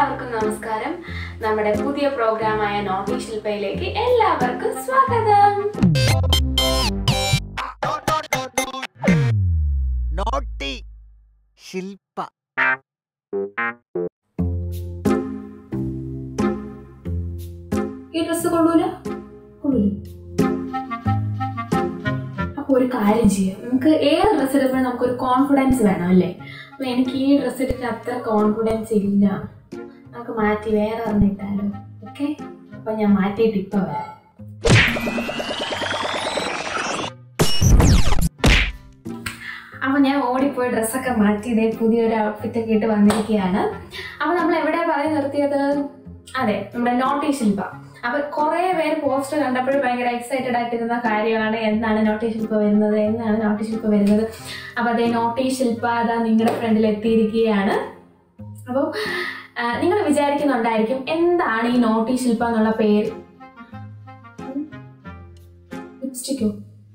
എല്ലാവർക്കും നമസ്കാരം നമ്മുടെ പുതിയ പ്രോഗ്രാമായ നോട്ടി ശില്പയിലേക്ക് എല്ലാവർക്കും സ്വാഗതം നോട്ടി ശില്പ ഈ ഡ്രസ്സ് കൊള്ളൂല കൊള്ളൂല അപ്പൊ ഒരു കാര്യം ചെയ്യാം നമുക്ക് ഏത് ഡ്രസ്സ് ഇടുമ്പോഴും നമുക്കൊരു കോൺഫിഡൻസ് വേണം അല്ലേ അപ്പൊ എനിക്ക് ഈ ഡ്രസ്സ് ഇട്ടിട്ട് അത്ര കോൺഫിഡൻസ് ഇല്ല നമുക്ക് മാറ്റി വേറെ ഒരെണ്ണം ഇട്ടാലോ ഓക്കെ അപ്പൊ ഞാൻ മാറ്റിയിട്ട് ഇപ്പൊ വരാം അപ്പൊ ഞാൻ ഓടിപ്പോയി ഡ്രസ്സൊക്കെ മാറ്റി ഇതേ പുതിയൊരു ഔട്ട്ഫിറ്റ് ഒക്കെ ഇട്ട് വന്നിരിക്കുകയാണ് അപ്പൊ നമ്മൾ എവിടെ പറഞ്ഞു നിർത്തിയത് അതെ നമ്മുടെ നോട്ടി ശില്പ അപ്പൊ കുറെ പേര് പോസ്റ്റർ കണ്ടപ്പോൾ ഭയങ്കര എക്സൈറ്റഡ് ആയിട്ടിരുന്ന കാര്യമാണ് എന്നാണ് നോട്ടി ശില്പ വരുന്നത് എന്നാണ് നോട്ടി ശില്പ വരുന്നത് അപ്പൊ അതേ നോട്ടി ശില്പ അതാ നിങ്ങളുടെ ഫ്രണ്ടിൽ എത്തിയിരിക്കുകയാണ് അപ്പോൾ നിങ്ങൾ വിചാരിക്കുന്നുണ്ടായിരിക്കും എന്താണ് ഈ നോട്ടി ശില്പ എന്നുള്ള പേര് ലിപ്സ്റ്റിക്കോ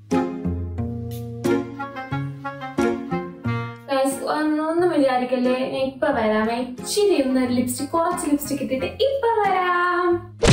ഗൈസ് ഒന്നും വിചാരിക്കല്ലേ ഞാൻ ഇപ്പൊ വരാം ഞാൻ ഇച്ചിരി ഒന്ന് ലിപ്സ്റ്റിക് കുറച്ച് ലിപ്സ്റ്റിക് ഇട്ടിട്ട് ഇപ്പൊ വരാം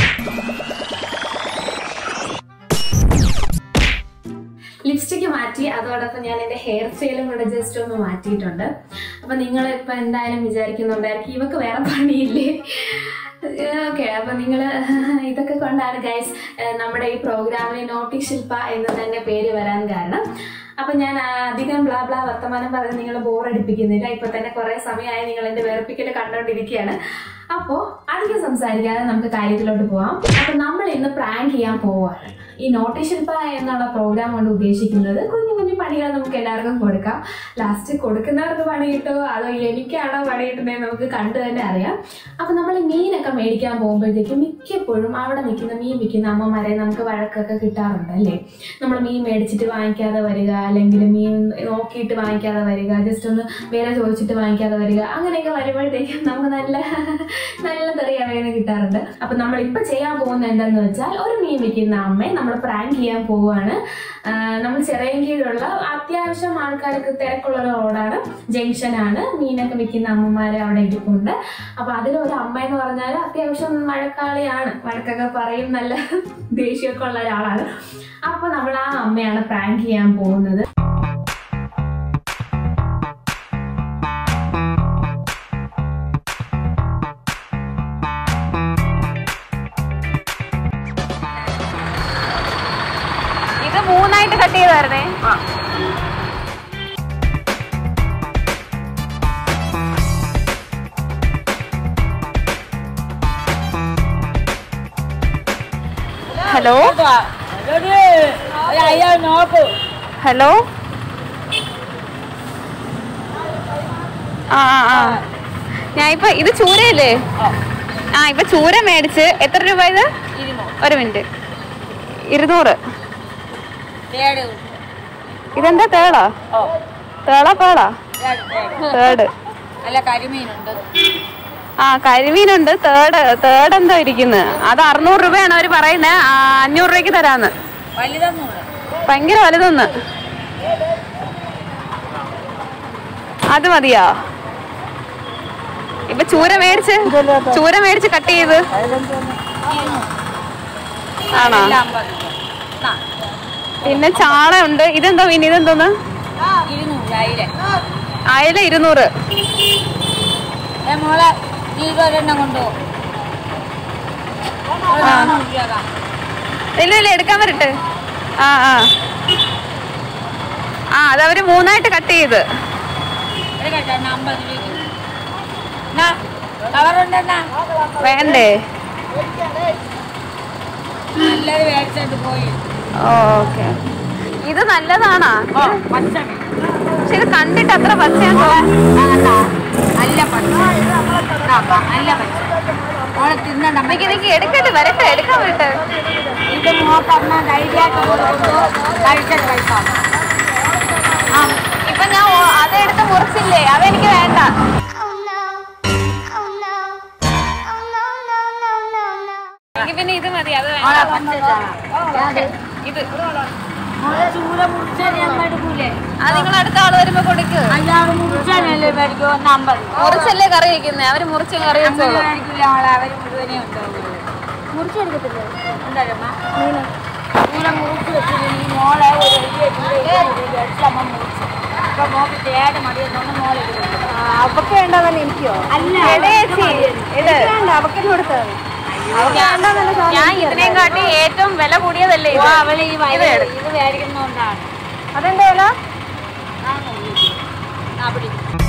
ലിപ്സ്റ്റിക് മാറ്റി അതോടൊപ്പം ഞാൻ എൻ്റെ ഹെയർ സ്റ്റൈലും കൂടെ ജസ്റ്റ് ഒന്ന് മാറ്റിയിട്ടുണ്ട് അപ്പൊ നിങ്ങൾ ഇപ്പൊ എന്തായാലും വിചാരിക്കുന്നുണ്ടായിരിക്കും ഇവക്ക് വേറെ പണിയില്ലേ ഓക്കെ അപ്പൊ നിങ്ങൾ ഇതൊക്കെ കൊണ്ടാണ് ഗൈസ് നമ്മുടെ ഈ പ്രോഗ്രാമിന് നോട്ടി ശില്പ എന്ന് തന്നെ പേര് വരാൻ കാരണം അപ്പൊ ഞാൻ ആ, അധികം ബ്ലാ ബ്ലാ വർത്തമാനം പറഞ്ഞ് നിങ്ങൾ ബോർ അടിപ്പിക്കുന്നില്ല ഇപ്പൊ തന്നെ കുറെ സമയമായി നിങ്ങൾ എന്റെ വേർപ്പിക്കല് കണ്ടോണ്ടിരിക്കുകയാണ് അപ്പോ അധികം സംസാരിക്കാതെ നമുക്ക് കാര്യത്തിലോട്ട് പോവാം അപ്പൊ നമ്മൾ ഇന്ന് പ്രാങ്ക് ചെയ്യാൻ പോവാണ് ഈ നോട്ടി ശില്പ എന്നുള്ള പ്രോഗ്രാം കൊണ്ട് ഉദ്ദേശിക്കുന്നത് കുഞ്ഞു കുഞ്ഞു പണികൾ നമുക്ക് എല്ലാവർക്കും കൊടുക്കാം ലാസ്റ്റ് കൊടുക്കുന്നവർക്ക് പണി കിട്ടുമോ അതോ എനിക്കാണോ പണി കിട്ടുന്നത് നമുക്ക് കണ്ടു തന്നെ അറിയാം അപ്പൊ നമ്മൾ ഈ മീനൊക്കെ മേടിക്കാൻ പോകുമ്പോഴത്തേക്കും മിക്കപ്പോഴും അവിടെ നിൽക്കുന്ന മീൻ വിൽക്കുന്ന അമ്മമാരെ നമുക്ക് വഴക്കൊക്കെ കിട്ടാറുണ്ട് അല്ലേ നമ്മൾ മീൻ മേടിച്ചിട്ട് വാങ്ങിക്കാതെ വരിക അല്ലെങ്കിൽ മീൻ നോക്കിയിട്ട് വാങ്ങിക്കാതെ വരിക ജസ്റ്റ് ഒന്ന് വേറെ ചോദിച്ചിട്ട് വാങ്ങിക്കാതെ വരിക അങ്ങനെയൊക്കെ വരുമ്പോഴത്തേക്കും നമുക്ക് നല്ല നല്ല തെറിയ വേദന കിട്ടാറുണ്ട് അപ്പൊ നമ്മൾ ഇപ്പൊ ചെയ്യാൻ പോകുന്നത് എന്താന്ന് വെച്ചാൽ ഒരു മീൻ വിൽക്കുന്ന അമ്മയെ നമ്മൾ പ്രാങ്ക് ചെയ്യാൻ പോവുകയാണ് ആഹ് നമ്മൾ ചിറയൻകീഴുള്ള അത്യാവശ്യം ആൾക്കാർക്ക് തിരക്കുള്ള ഒരു റോഡാണ് ജംഗ്ഷനാണ് മീനൊക്കെ വിൽക്കുന്ന അമ്മമാരെ അവിടെ ഇരിപ്പുണ്ട് അപ്പൊ അതിലൊരു അമ്മ എന്ന് പറഞ്ഞാൽ അത്യാവശ്യം വഴക്കാളിയാണ് വഴക്കൊക്കെ പറയും നല്ല ദേഷ്യമൊക്കെ ഉള്ള ഒരാളാണ് അപ്പൊ നമ്മൾ ആ അമ്മയാണ് പ്രാങ്ക് ചെയ്യാൻ പോകുന്നത് ഇത് മൂന്നായിട്ട് കട്ട് ചെയ്ത് തരണേ ഹലോ ഹലോ ആ ആ ആ ഞാൻ ഇപ്പൊ ഇത് ചൂരയല്ലേ ആ ഇപ്പൊ ചൂര മേടിച്ച് എത്ര രൂപ ഇത് ഒരു മിനിറ്റ് ഇരുന്നൂറ് ഇതെന്താ തേളാ തേളാ പേളാ തേർഡ് അല്ല കരിമീനുണ്ട് ആ കരിമീനുണ്ട് തേർഡ് തേർഡ് എന്തോ ഇരിക്കുന്നത് അത് അറുന്നൂറ് രൂപയാണ് അവര് പറയുന്നത് അഞ്ഞൂറ് രൂപയ്ക്ക് തരാന്ന് വലുതൊന്നുമില്ല ഭയങ്കര വലുതൊന്ന് അത് മതിയോ ഇപ്പൊ ചൂര മേടിച്ച് ചൂര മേടിച്ച് കട്ട് ചെയ്ത് ആണോ അമ്പത് രൂപ ആ, പിന്നെ ചാള ഉണ്ട് ഇതെന്തോ മീൻ ഇതെന്തോന്ന് ഇരുന്നൂറ് അയില അയല ഇരുന്നൂറ് ഏ മോളെ നീ ഇതൊരെണ്ണം കൊണ്ടുപോകും ഇല്ല ഇല്ല എടുക്കാൻ വരട്ടെ ആ ആ ആ അതവര് മൂന്നായിട്ട് കട്ട് ചെയ്ത് അമ്പത് രൂപ കവറുണ്ടെന്നാ വേണ്ടേ നല്ലത് മേടിച്ചിട്ട് പോയി ഓക്കെ ഇത് നല്ലതാണാ ഓ പച്ച മീൻ. പക്ഷെ ഇത് കണ്ടിട്ട് അത്ര പച്ചയാന്ന് തോന്നുന്നു. ആ, കണ്ടാ? നല്ല പച്ച ഇതാ, നല്ല പച്ച മോളെ തിന്നണ്ട നിക്ക് നിക്ക് എടുക്കട്ടെ വരട്ടെ എടുക്കാൻ വരട്ടെ ഇത് മോക്കമ്മ ധൈര്യമായിട്ട് കൊടുത്തു കഴിച്ചിട്ട് കഴിക്കാം ആ ഇപ്പൊ ഞാൻ ഓ- അതെടുത്ത് മുറിച്ചില്ലേ അതെനിക്ക് വേണ്ട Oh no. Oh no. Oh no, no, no, no, no. എനിക്ക് പിന്നെ ഇത് മതി അത് വേണ്ട മോളെ പച്ച ഇതാ. ഇത് മോളെ ചൂര മുറിച്ചാൽ ഞാൻ മേടിക്കൂലേ അത് നിങ്ങൾ അടുത്ത ആള് വരുമ്പോ കൊടുക്ക് അയാൾ മുറിച്ചാലല്ലേ മേടിക്കൂ ഒന്ന് അമ്പത് മുറിച്ചല്ലേ കറി വെക്കുന്നേ അവര് മുറിച്ച് കറി അങ്ങനെ വെച്ചോളൂ മേടിക്കില്ല മോളെ അവർ മുഴുവനേ ഉണ്ടാവുള്ളൂ മുറിച്ചെടുക്കത്തില്ല എന്തായാലും ചൂര മുറിച്ച് വെച്ചിട്ടുണ്ടെങ്കിൽ മോളെ ഒരു വലിയ ചൂര അമ്മ മുറിച്ചു അപ്പൊ മോക്ക് തേട് മടിയെന്നോണ്ട് മോളെ അവക്ക് വേണ്ടതല്ല എനിക്കോ അല്ല ഇത് വേണ്ട അവക്കെന്നെ കൊടുത്തത് ഞാൻ ഇതിനെയും കാട്ടി ഏറ്റവും വില കൂടിയതല്ലേ ഇത് അവള് ഈ വയറ് ഇത് മേടിക്കുന്നോണ്ടാണ് അതെന്താ വില അവിടെ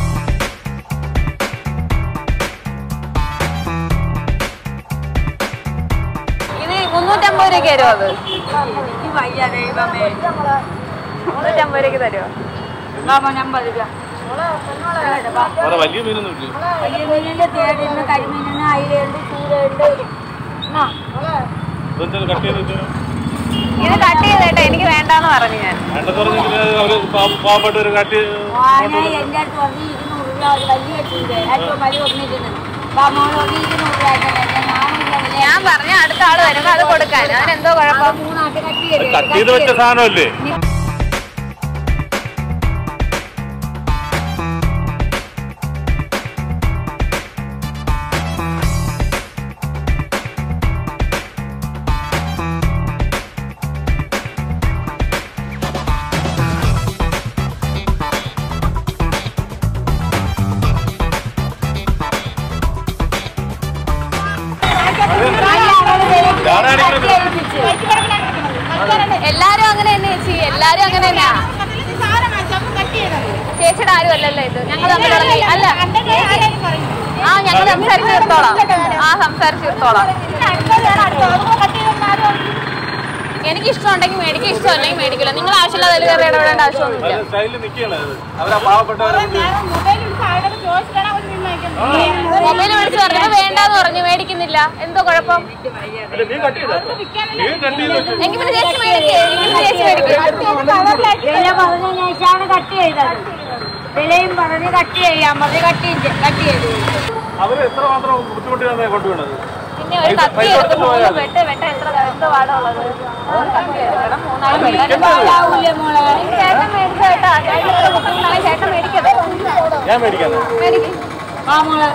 ഇത് മുന്നൂറ്റമ്പത് രൂപയ്ക്ക് തരുമോ അത് എനിക്ക് വയ്യ ദൈവമേ മുന്നൂറ്റമ്പത് രൂപയ്ക്ക് തരുമോ ബാബ അമ്പത് രൂപ വേറെ വലിയ മീനൊന്നും ഇല്ല വലിയ മീനിന്റെ തേടിന് കരിമീനിന് അയിലുണ്ട് ചൂരയുണ്ട് ആ ഇതെന്തായാലും കട്ട് ചെയ്ത് വെച്ചാൽ ഇത് കട്ട് ചെയ്തേട്ടെ എനിക്ക് വേണ്ടാന്ന് പറഞ്ഞു ഞാൻ വേണ്ടെന്ന് പറഞ്ഞെങ്കിൽ അവര് പാവ- പാവപ്പെട്ട ഒരു കട്ട് മോനെ എൻ്റെ അടുത്ത് പറഞ്ഞ് ഇരുന്നൂറ് രൂപ ഒരു വലിയ ചൂര ഏറ്റവും വലിയ ഒന്നിരുന്നു മോള് ഒരു ഇരുന്നൂറ് രൂപ ഞാനില്ല ഞാൻ പറഞ്ഞ അടുത്ത ആള് വരുമ്പോ അത് കൊടുക്കാൻ അതിനെന്തോ കുഴപ്പം മൂന്നാട്ട് കട്ടി കട്ട് ചെയ്ത് വെച്ച സാധനമല്ലേ എല്ലാരും അങ്ങനെ തന്നെ ചേച്ചി എല്ലാരും അങ്ങനെ തന്നെയാ ചേച്ചിയുടെ ആരും അല്ലല്ലോ ഇത് ഞങ്ങൾ തമ്മിൽ തുടങ്ങി അല്ല ആ ഞങ്ങൾ സംസാരിച്ച് തീർത്തോളാം ആ സംസാരിച്ച് തീർത്തോളാം എനിക്ക് ഇഷ്ടമുണ്ടെങ്കിൽ മേടിക്കും ഇഷ്ടമല്ലെങ്കിൽ മേടിക്കില്ല നിങ്ങൾ ആവശ്യമില്ലാതെ അതിൽ കയറി ഇടപെടേണ്ട ആവശ്യമൊന്നുമില്ല സ്റ്റൈലിൽ നിൽക്കുകയാണ് അത് അവരാ പാവപ്പെട്ടവരെ മൊബൈൽ വിളിച്ച് പറഞ്ഞപ്പോ വേണ്ടാന്ന് പറഞ്ഞു മേടിക്കുന്നില്ല എന്തോ കുഴപ്പം അല്ല, നീ കട്ട് ചെയ്തോ നീ കട്ട് ചെയ്ത് വെച്ചു എങ്കിൽ പിന്നെ ചേച്ചി മേടിക്കേ എങ്കിൽ ചേച്ചി മേടിക്കും വില പറഞ്ഞ ഞാനാണ് കട്ട് ചെയ്തത് വിലയും പറഞ്ഞ് കട്ട് ചെയ്യാൻ പറഞ്ഞ് കട്ട് ചെയ്ത് കട്ട് ചെയ്തു അവര് എത്ര മാത്രം ബുദ്ധിമുട്ടിയാണ് കൊണ്ടുപോകുന്നത് പിന്നെ ഒരു കത്തി എടുത്ത് മൂന്ന് വെട്ട് വെട്ട എത്ര എന്തോ പാടുള്ളത് കത്തി എടുക്കണം മൂന്നാല് വെട്ടാൻ ആവൂലേ മോളെ ചേട്ടൻ മേടിച്ച കേട്ടാ ചേട്ടൻ ഇത്ര ബുദ്ധിമുട്ടാണ് ചേട്ടൻ മേടിക്കത് ഞാൻ മേടിക്കാന്ന് മേടിക്കും ആ മോളെ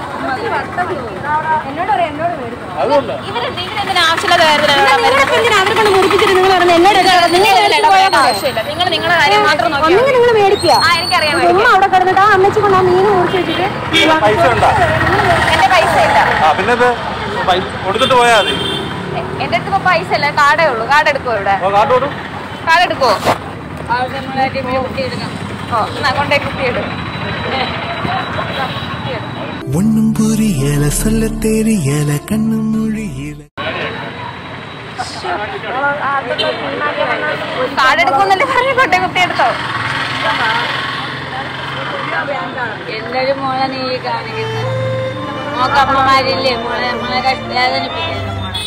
അതുകൊണ്ട് ഇവര് ഇവരെന്തിനാ ആവശ്യമില്ലാത്ത കാര്യത്തിലാണ് അവരെ മുറിപ്പിച്ചിട്ട് നിങ്ങൾ പറഞ്ഞു എന്നോട് നിങ്ങൾ ഇതിൽ ഇടപെടേണ്ട ആവശ്യമില്ല നിങ്ങൾ നിങ്ങളുടെ കാര്യം മാത്രം നോക്കിയാൽ ഒന്നെങ്കിൽ നിങ്ങൾ മേടിക്കുക ആ എനിക്കറിയാം ഉമ്മ മേടിക്കാൻ. അവിടെ കിടന്നിട്ട് ആ അമ്മച്ചി കൊണ്ട് ആ മീൻ മുറിച്ച് വെച്ചിട്ട് പൈസ ഉണ്ടാ എന്റെ പൈസ ഇല്ല ആ പിന്നെ ഇത് പൈസ കൊടുത്തിട്ട് പോയാൽ മതി എ- എന്റെ അടുത്ത് ഇപ്പൊ പൈസ ഇല്ല കാർഡേ ഉള്ളൂ കാർഡ് എടുക്കുവോ ഇവിടെ അപ്പൊ കാർഡ് കൊടുക്കും കാർഡ് എടുക്കുവോ ആവശ്യം മോളെ ടിപ്പിൽ കുത്തി എടുക്കാം ഓ എന്നാ കൊണ്ടേ കുത്തിയിടും ஒண்ணும் புரியல சொல்ல தெரியல கண்ணு மொழியில കാർഡ് എടുക്കുമെന്നല്ലേ പറഞ്ഞു കൊണ്ടേ കുത്തിയെടുത്തോ എല്ലാരും മോളെ നീ കാണിക്കുന്നത് മോക്കമ്മമാരില്ലേ മോളെ നമ്മളെ കഷ്ട വേദനിപ്പിക്കരുത് മോളെ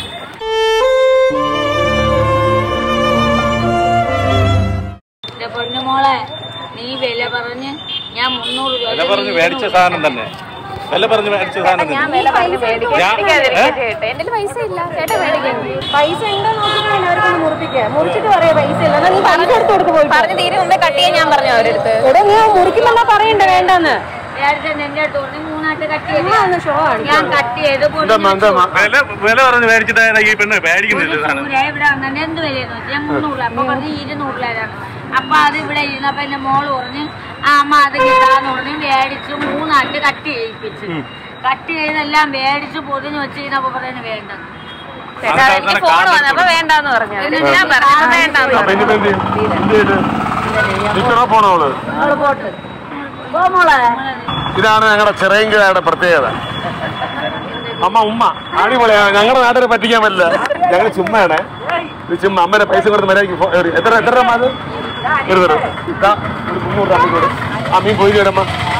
എന്റെ പൊന്നു മോളെ നീ വില പറഞ്ഞ് ഞാൻ മുന്നൂറ് രൂപ വില പറഞ്ഞ് മേടിച്ച സാധനം തന്നെ വില പറഞ്ഞ് മേടിച്ച സാധനം ഞാൻ തന്നെ വില പറഞ്ഞ് മേടിക്കാൻ ഞാൻ- മേടിക്കാതിരിക്കാൻ ഏ? ചേട്ടാ എന്റെ പൈസ ഇല്ല ചേട്ടാ മേടിക്കാൻ പൈസ ഉണ്ടോ നോക്കിയിട്ടാണ് അവർക്കൊന്ന് മുറിപ്പിക്കുക മുറിച്ചിട്ട് പറയാ പൈസ ഇല്ല എന്നാ നീ പൈസ എടുത്ത് കൊടുക്ക് പോയിട്ട് പറഞ്ഞ് തീരെ മുമ്പേ കട്ട് ചെയ്യാൻ ഞാൻ പറഞ്ഞു അവരടുത്ത് എടാ നീ മുറിക്കുമ്പോ പറയണ്ട വേണ്ടെന്ന് നേരത്തെ എന്റെ അടുത്ത് കൊണ്ട് മൂന്നാട്ട് കട്ട് ചെയ്ത് ഒന്ന് ഷോ ആണ് ഞാൻ കട്ട് ചെയ്ത് എന്താ എന്താ വില വില പറഞ്ഞ് മേടിച്ചിട്ട് ഈ പെണ്ണ് മേടിക്കുന്നില്ല സാധനം ചൂര ഇവിടെ വന്നെ എന്ത് വിലയെന്ന് വെച്ചാൽ ഞാൻ മുന്നൂറ് അപ്പൊ പറഞ്ഞ് ഇരുന്നൂറിലാണ് അപ്പൊ അത് ഇവിടെ ഇരുന്നപ്പോ എന്റെ മോള് പറഞ്ഞ് ആ അമ്മ അത് കിട്ടാന്ന് പറഞ്ഞ് മേടിച്ച് മൂന്നാട്ട് കട്ട് ചെയ്യിപ്പിച്ച് കട്ട് ചെയ്തെല്ലാം മേടിച്ച് പൊതിഞ്ഞ് വെച്ചിരുന്നപ്പോ പറയുന്നത് വേണ്ടത് ചേട്ടാ അത് എനിക്ക് അങ്ങനെ ഫോൺ കാണും. വന്നപ്പോ വേണ്ടാന്ന് പറഞ്ഞു അവര്. ഞാൻ പറഞ്ഞു വേണ്ടാന്ന് അപ്പൊ പറഞ്ഞു ഇനിയിപ്പോ എന്ത് ചെയ്യും? എന്ത് ചെയ്ത്? നിക്കണോ പോണോ അവള് മോള് പോട്ട് പോ മോളെ ഇതാണ് ഞങ്ങളുടെ ചിറയങ്കിഴയുടെ പ്രത്യേകത അമ്മ ഉമ്മ അടിപൊളിയാണ് ഞങ്ങളുടെ നാട്ടിൽ പറ്റിക്കാൻ പറ്റില്ല ഞങ്ങൾ ചുമ്മാണ് ഇത് ചുമ്മാ അമ്മയുടെ പൈസ കൊടുത്ത് മര്യാദയ്ക്ക് ഫോ- ഒരു- എത്ര എത്ര രൂപ അത് ഒരു തരും ദാ, ഒരു മുന്നൂറ് രൂപ കൂടെ ആ മീൻ പോയി ഇടമ്മ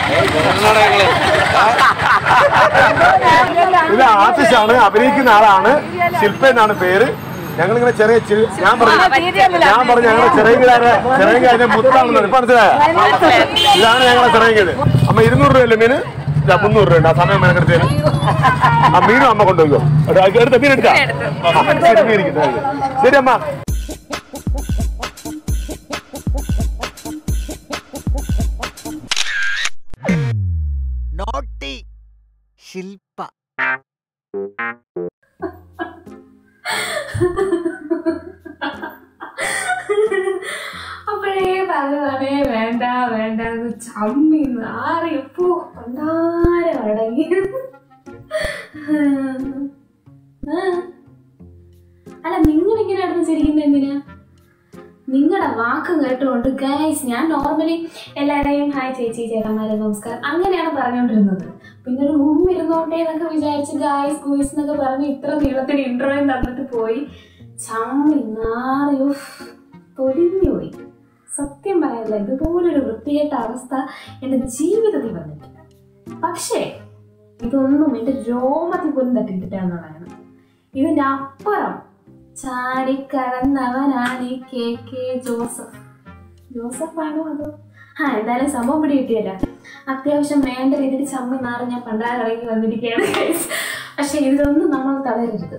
ഇത് ആർട്ടിസ്റ്റാണ് അഭിനയിക്കുന്ന ആളാണ് ശില്പ എന്നാണ് പേര് ഞങ്ങളിങ്ങനെ ചെറിയ ചി- ഞാൻ പറഞ്ഞു ഞാൻ പറഞ്ഞു ഞങ്ങളുടെ ചെറിയങ്കിഴാരെ ചെറിയങ്കിഴാരെ മുത്താണെന്ന് ഇപ്പൊ മനസ്സിലായ ഇതാണ് ഞങ്ങളെ ചെറിയങ്കിഴ് അമ്മ ഇരുന്നൂറ് രൂപയല്ലേ മീന് ഇതാ മുന്നൂറ് രൂപ ഉണ്ട് ആ സമയം മെനക്കെടുത്തേന് ആ മീനും അമ്മ കൊണ്ടുപോയിക്കോ എടു- എടുത്ത മീൻ എടുക്കാം ആ, ശരി, മീൻ ഇരിക്കുന്നു. ശരി അമ്മ ശില്പ അപ്പോഴേ പറഞ്ഞതാണേ വേണ്ട വേണ്ട എന്ന് ചമ്മി നാറിയപ്പോ പണ്ടാരെ അടങ്ങി അല്ല നിങ്ങൾ ഇങ്ങനെ നടന്ന് ചിരിക്കുന്നത് എന്തിനാ നിങ്ങളുടെ വാക്ക് കേട്ടുകൊണ്ട് ഗൈസ് ഞാൻ നോർമലി എല്ലാവരെയും ഹായ് ചേച്ചി ചേട്ടന്മാരെ നമസ്കാരം അങ്ങനെയാണ് പറഞ്ഞുകൊണ്ടിരുന്നത് പിന്നെ ഒരു മുമ്പ് ഇരുന്നോട്ടെ എന്നൊക്കെ വിചാരിച്ച് ഗായ്സ് ഗൂയ്സ് എന്നൊക്കെ പറഞ്ഞ് ഇത്ര നീളത്തിന് ഇൻട്രോയും തന്നിട്ട് പോയി ചമ്മി നാറി ഉഫ്, പൊലിഞ്ഞു പോയി സത്യം പറയാനില്ല ഇതുപോലൊരു വൃത്തികെട്ട അവസ്ഥ എൻ്റെ ജീവിതത്തിൽ വന്നിട്ടില്ല പക്ഷേ ഇതൊന്നും എൻ്റെ രോമത്തിൽ പോലും തട്ടിയിട്ടില്ല ഇതിൻ്റെ അപ്പുറം ചാടിക്കടന്നവനാണ് ഈ കെ കെ ജോസഫ് ജോസഫ് ആണോ അതോ ആ എന്തായാലും സംഭവം പിടി കിട്ടിയല്ല അത്യാവശ്യം വേണ്ട രീതിയിൽ ചമ്മി നാറി ഞാൻ പണ്ടാരിറങ്ങി വന്നിരിക്കുകയാണ് guys. പക്ഷെ ഇതിലൊന്നും നമ്മൾ തളരരുത്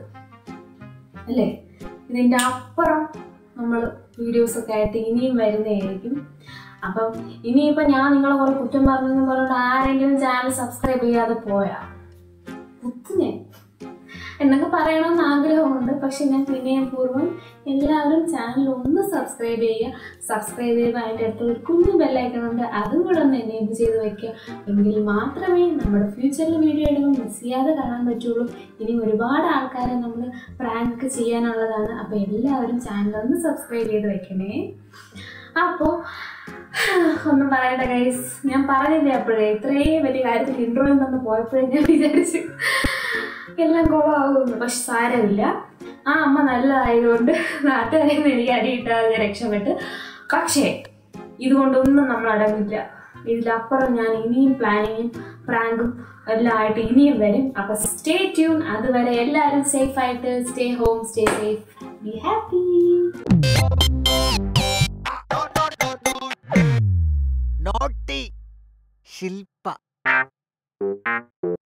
അല്ലേ ഇതിൻ്റെ അപ്പുറം നമ്മൾ വീഡിയോസൊക്കെ ആയിട്ട് ഇനിയും വരുന്നതായിരിക്കും അപ്പം ഇനിയിപ്പം ഞാൻ നിങ്ങളെ കുറെ കുറ്റം പറഞ്ഞെന്ന് പറഞ്ഞിട്ട് ആരെങ്കിലും ചാനൽ സബ്സ്ക്രൈബ് ചെയ്യാതെ പോയാ കുത്തിനെ എന്നൊക്കെ പറയണമെന്ന് ആഗ്രഹമുണ്ട് പക്ഷെ ഞാൻ വിനയപൂർവ്വം എല്ലാവരും ചാനൽ ഒന്ന് സബ്സ്ക്രൈബ് ചെയ്യുക സബ്സ്ക്രൈബ് ചെയ്യുമ്പോൾ അതിൻ്റെ അടുത്ത് ഒരു കുഞ്ഞു ബെല്ലൈക്കൺ ഉണ്ട് അതും കൂടെ ഒന്ന് എനേബിൾ ചെയ്ത് വെക്കുക എങ്കിൽ മാത്രമേ നമ്മുടെ ഫ്യൂച്ചറിൽ വീഡിയോ ഇടുമ്പോൾ മിസ് ചെയ്യാതെ കാണാൻ പറ്റുള്ളൂ ഇനി ഒരുപാട് ആൾക്കാരെ നമ്മൾ പ്രാങ്ക് ചെയ്യാനുള്ളതാണ് അപ്പോൾ എല്ലാവരും ചാനൽ ഒന്ന് സബ്സ്ക്രൈബ് ചെയ്ത് വെക്കണേ അപ്പോൾ ഒന്നും പറയണ്ട ഗൈസ് ഞാൻ പറഞ്ഞില്ലേ അപ്പോഴേ ഇത്രയും വലിയ കാര്യത്തിൽ ഇൻട്രോയിൽ നിന്ന് പോയപ്പോഴേ ഞാൻ വിചാരിച്ചു എല്ലാം കുളമാകുമെന്ന് പക്ഷെ സാരമില്ല ആ അമ്മ നല്ലതായതുകൊണ്ട് നാട്ടുകാരെ എനിക്ക് അടിയിട്ടാതെ രക്ഷപ്പെട്ട് പക്ഷേ ഇതുകൊണ്ടൊന്നും നമ്മൾ അടങ്ങില്ല ഇതിലപ്പുറം ഞാൻ ഇനിയും പ്ലാനിങ്ങും പ്രാങ്കും എല്ലാം ആയിട്ട് ഇനിയും വരും അപ്പൊ സ്റ്റേ ട്യൂൺ അതുവരെ എല്ലാവരും സേഫ് ആയിട്ട് stay home stay safe be happy naughty Shilpa